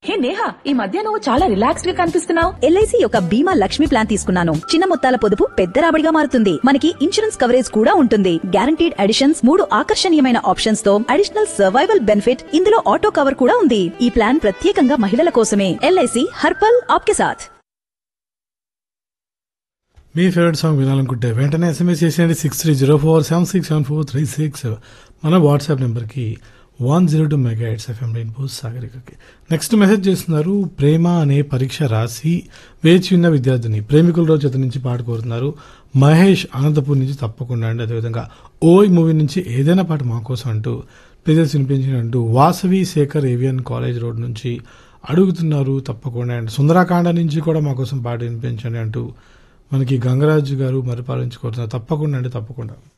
హే నేహా ఈ మధ్య నువ్వు చాలా రిలాక్స్డ్ గా కనిపిస్తున్నావు ఎల్ఐసి యొక్క బీమా లక్ష్మి ప్లాన్ తీసుకున్నాను చిన్న మొత్తాల పొదుపు పెద్ద రాబడిగా మారుతుంది మనకి ఇన్సూరెన్స్ కవరేజ్ కూడా ఉంటుంది గ్యారంటీడ్ అడిషన్స్ మూడు ఆకర్షణీయమైన ఆప్షన్స్ తో అడిషనల్ సర్వైవల్ బెనిఫిట్ ఇందులో ఆటో కవర్ కూడా ఉంది ఈ ప్లాన్ ప్రత్యేకంగా మహిళల కోసమే ఎల్ఐసి హర్పల్ ఆప్కే సాథ్ మీ ఫేవరెట్ సాంగ్ వినాలనుకుంటే వెంటనే ఎస్ఎంఎస్ చేసేయండి six three zero four seven six seven four three six మన వాట్సాప్ నెంబర్కి one zero two mega eights FM Rainbow సాగరికకి నెక్స్ట్ మెసేజ్ చేస్తున్నారు ప్రేమ అనే పరీక్ష రాసి వేచి ఉన్న విద్యార్థిని ప్రేమికుల రోజు అతని నుంచి పాట కోరుతున్నారు మహేష్ అనంతపూర్ నుంచి తప్పకుండా అండి అదేవిధంగా ఓయ్ మూవీ నుంచి ఏదైనా పాట మా కోసం అంటూ ప్లేజెస్ వినిపించిన అంటూ వాసవి శేఖర్ ఏవియన్ కాలేజ్ రోడ్ నుంచి అడుగుతున్నారు తప్పకుండా అండి సుందరాకాండ నుంచి కూడా మా కోసం పాట వినిపించండి అంటూ మనకి గంగరాజు గారు మరిపాలించుకోరుతున్నారు తప్పకుండా అండి తప్పకుండా